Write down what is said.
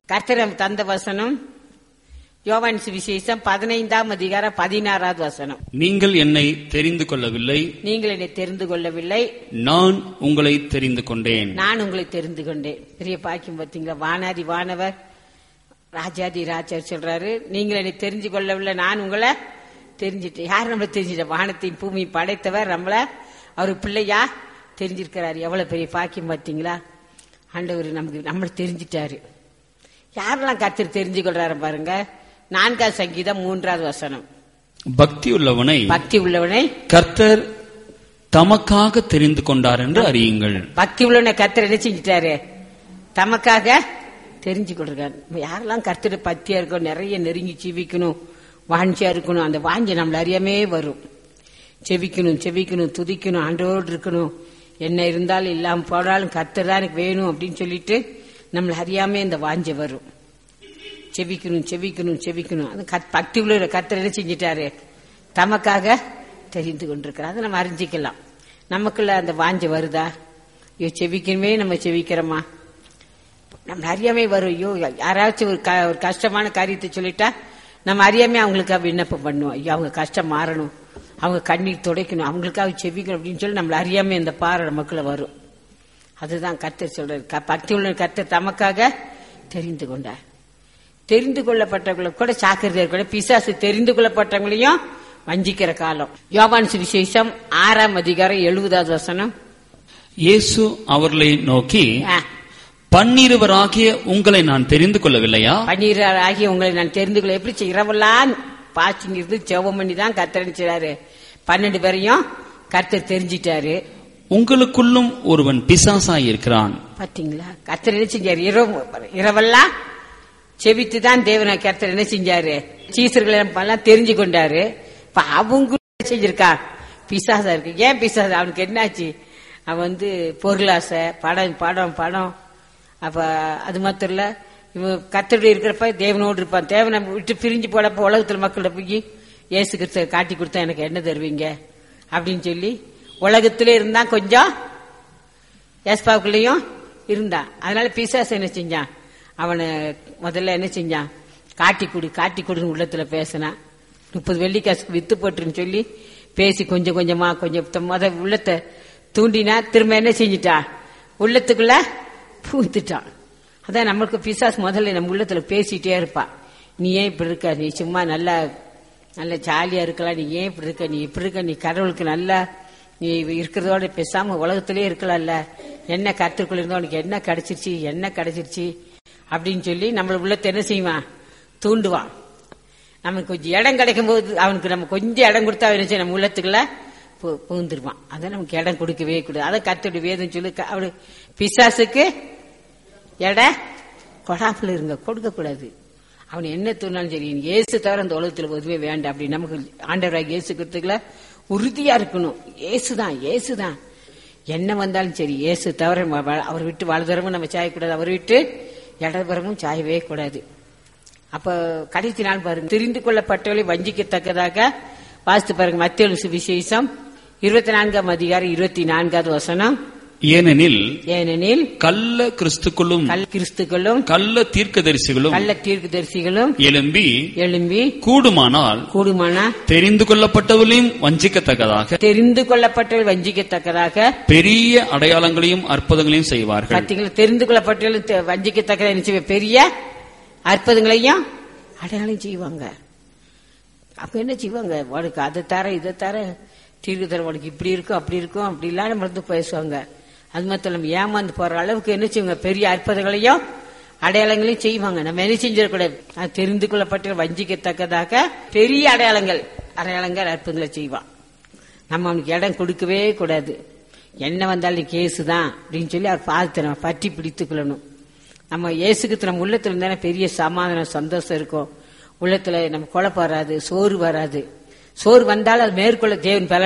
கர்த்தரம் தந்த வசனம் யோவான் சுவிசேஷம் பதினைந்தாம் அதிகாரம் பதினாறாவது வசனம் நீங்கள் என்னை தெரிந்து கொள்ளவில்லை நீங்கள் என்னை தெரிந்து கொள்ளவில்லை நான் உங்களை தெரிந்து கொண்டேன் நான் உங்களை தெரிந்து கொண்டேன் பெரிய பாக்கியம் பார்த்தீங்களா வானாதி வானவர் ராஜாதி ராஜர் சொல்றாரு நீங்கள் என்னை தெரிஞ்சு கொள்ளவில்லை நான் உங்களை தெரிஞ்சிட்டேன் யார் நம்மளை தெரிஞ்சிட்ட வானத்தையும் பூமியும் படைத்தவர் நம்மள அவர் பிள்ளையா தெரிஞ்சிருக்கிறாரு எவ்வளவு பெரிய பாக்கியம் பார்த்தீங்களா ஆண்டவர் நமக்கு நம்மளை தெரிஞ்சிட்டாரு யாரெல்லாம் கர்த்தர் தெரிஞ்சு கொள்றாரு பாருங்க நான்காவது சங்கீதம் மூன்றாவது வசனம் பக்தி உள்ளவனை பக்தி உள்ளவனை கர்த்தர் தமக்காக தெரிந்து கொண்டார் என்று அறியுங்கள் பக்தி உள்ளவனை கர்த்தர் என்ன செஞ்சிட்டாரு தமக்காக தெரிஞ்சு கொடுறாரு நம்ம யாரெல்லாம் கர்த்தர் பத்தியா இருக்கோம் நிறைய நெருங்கி செவிக்கணும் வாஞ்சியா இருக்கணும் அந்த வாஞ்சி நம்மள அறியாமே வரும் செவிக்கணும் செவிக்கணும் துதிக்கணும் ஆண்டோடு இருக்கணும் என்ன இருந்தாலும் இல்லாம போனாலும் கர்த்தர் தான் எனக்கு வேணும் அப்படின்னு சொல்லிட்டு நம்மள அறியாமே இந்த வாஞ்சை வரும் செவிக்கணும் செவிக்கணும் செவிக்கணும் அது கத்- பக்தி உள்ள கர்த்தர் என்ன செஞ்சிட்டாரு தமக்காக தெரிந்து கொண்டிருக்கிறார் அதை நம்ம அறிஞ்சிக்கலாம் நமக்குள்ள அந்த வாஞ்சை வருதா ஐயோ செவிக்கணுமே நம்ம செவிக்கிறோமா நம்ம அறியாமே வரும் ஐயோ யாராச்சும் ஒரு க- ஒரு கஷ்டமான காரியத்தை சொல்லிட்டா நம்ம அறியாமே அவங்களுக்காக விண்ணப்பம் பண்ணுவோம் ஐயோ அவங்க கஷ்டம் மாறணும் அவங்க கண்ணீர் துடைக்கணும் அவங்களுக்காக செவிக்கணும் அப்படின்னு சொல்லி நம்மள அறியாமே இந்த பாறை நமக்குள்ள வரும் அதுதான் கர்த்தர் சொல்றாரு க- பக்தி உள்ள கர்த்தர் தமக்காக தெரிந்து கொண்டார் தெரிந்து கொள்ளப்பட்டவங்களை கூட சாக்கிரதையா கூட பிசாசு தெரிந்து கொள்ளப்பட்டவங்களையும் வஞ்சிக்கிற காலம் யோவான் சுவிசேஷம் ஆறாம் அதிகாரம் எழுபதாவது வசனம் இயேசு அவர்களை நோக்கி ஆ, பன்னிருவராகிய உங்களை நான் தெரிந்து கொள்ளவில்லையா பன்னீர் ஆகிய உங்களை நான் தெரிந்து கொள்ள எப்படி செய்ய- இரவெல்லாம் பாய்ச்சிங்க இருந்து ஜெபம் பண்ணி தான் கர்த்தர் செய்றாரு பன்னெண்டு பேரையும் கர்த்தர் தெரிஞ்சிட்டாரு உங்களுக்குள்ளும் ஒருவன் பிசாசாய் இருக்கிறான் பாத்தீங்களா கர்த்தர் என்ன செஞ்சாரு இரவு இரவெல்லாம் செவித்து தான் தேவனை கர்த்தர் என்ன செஞ்சாரு சீசர்களை எல்லாம் தெரிஞ்சு கொண்டாரு இப்ப அவங்க என்ன செஞ்சிருக்கா பிசாசா இருக்கு ஏன் பிசாசா அவனுக்கு என்னாச்சு அவன் வந்து பொருளாசை படம் படம் படம் அப்ப அது மாத்திரம் இல்ல இவன் கத்தருடைய இருக்கிறப்ப தேவனோடு இருப்பான் தேவனை விட்டு பிரிஞ்சு போனப்ப உலகத்துல மக்கள்கிட்ட போய் இயேசு கிறிஸ்துவ காட்டி கொடுத்தா எனக்கு என்ன தருவீங்க அப்படின்னு சொல்லி உலகத்திலே இருந்தா கொஞ்சம் ஏஸ்பாவுக்குள்ளேயும் இருந்தான் அதனால பிசாசு என்ன செஞ்சான் அவனை முதல்ல என்ன செஞ்சான் காட்டி கொடு காட்டி கொடுன்னு உள்ளத்துல பேசினான் முப்பது வெள்ளிக்காசுக்கு வித்து போட்டுருன்னு சொல்லி பேசி கொஞ்சம் கொஞ்சமா கொஞ்சம் த- முத உள்ளத்தை தூண்டினா திரும்ப என்ன செஞ்சிட்டான் உள்ளத்துக்குள்ள பூத்துட்டான் அதான் நம்மளுக்கு பிசாசு முதல்ல நம்ம உள்ளத்துல பேசிட்டே இருப்பான் நீ ஏன் இப்படி இருக்க நீ சும்மா நல்லா நல்ல ஜாலியா இருக்கலாம் நீ ஏன் இப்படி இருக்க நீ இப்படி இருக்க நீ கடவுளுக்கு நல்லா நீ இருக்கிறதோட பேசாம உலகத்திலே இருக்கலாம்ல என்ன கருத்துக்குள்ள இருந்தா உனக்கு என்ன கிடைச்சிருச்சு என்ன கிடைச்சிருச்சு அப்படின்னு சொல்லி நம்மள உள்ளத்தை என்ன செய்வான் தூண்டுவான் நமக்கு கொஞ்சம் இடம் கிடைக்கும் போது அவனுக்கு நம்ம கொஞ்சம் இடம் கொடுத்தா அவன் என்ன செய்யும்? நம்ம உள்ளத்துக்குள்ள பு- புகுந்துருவான் அதை நமக்கு இடம் கொடுக்கவே கூடாது அதை கத்துடைய வேதம் சொல்லி க- அவரு பிசாசுக்கு எடை கொடாமல் இருங்க கொடுக்க கூடாது அவன் என்ன தூணாலும் சரி இயேசு தவிர அந்த உலகத்துல எதுவுமே வேண்டாம் அப்படி நமக்கு ஆண்டவராக இயேசு கிறிஸ்துக்குள்ள உறுதியா இருக்கணும் இயேசுதான் இயேசுதான் என்ன வந்தாலும் சரி இயேசு தவிர ம- வ- அவர் விட்டு வலதுறமும் நம்ம சாயக்கூடாது அவர் விட்டு இடதுபுறமும் சாயவே கூடாது அப்ப கடைசி நாள் பாருங்க தெரிந்து கொள்ளப்பட்டவர்களை வஞ்சிக்கத்தக்கதாக வாசித்து பாருங்க மத்திய சுவிசேஷம் இருபத்தி நான்காம் அதிகாரம் இருபத்தி நான்காவது வசனம் ஏனெனில் ஏனெனில் கள்ள கிறிஸ்துக்களும் கல் கிறிஸ்துக்களும் கள்ள தீர்க்கதரிசிகளும் கள்ள தீர்க்கதரிசிகளும் எழும்பி எழும்பி கூடுமானால் கூடுமானா தெரிந்து கொள்ளப்பட்டவர்களையும் வஞ்சிக்கத்தக்கதாக தெரிந்து கொள்ளப்பட்டவர்கள் வஞ்சிக்கத்தக்கதாக பெரிய அடையாளங்களையும் அற்புதங்களையும் செய்வார்கள் பார்த்தீங்களா தெரிந்து கொள்ளப்பட்டவர்கள் தெ- வஞ்சிக்கத்தக்கதாக என்ன செய்வாங்க? பெரிய அற்புதங்களையும் அடையாளம் செய்வாங்க அப்ப என்ன செய்வாங்க உனக்கு அதை தர இதை தர தீர்வு தர உனக்கு இப்படி இருக்கும் அப்படி இருக்கும் அப்படி இல்லாம நம்ம வந்து பேசுவாங்க அது மாத்திரம் நம்ம ஏமாந்து போற அளவுக்கு என்ன செய்வாங்க பெரிய அற்புதங்களையும் அடையாளங்களையும் செய்வாங்க நம்ம என்ன செஞ்சிடக்கூடாது அது தெரிந்து கொள்ளப்பட்ட வஞ்சிக்கத்தக்கதாக பெரிய அடையாளங்கள் அடையாளங்கள் அற்புதங்களை செய்வான் நம்ம அவனுக்கு இடம் கொடுக்கவே கூடாது என்ன வந்தாலும் நீ கேசு தான் அப்படின்னு சொல்லி அவர் பார்த்து நம்ம பற்றி பிடித்துக் கொள்ளணும் நம்ம இயேசுக்கு நம்ம உள்ளத்துல இருந்தானே பெரிய சமாதானம் சந்தோஷம் இருக்கும் உள்ளத்துல நம்ம குழப்பம் வராது சோறு வராது சோறு வந்தாலும் அது மேற்கொள்ள தேவன் பல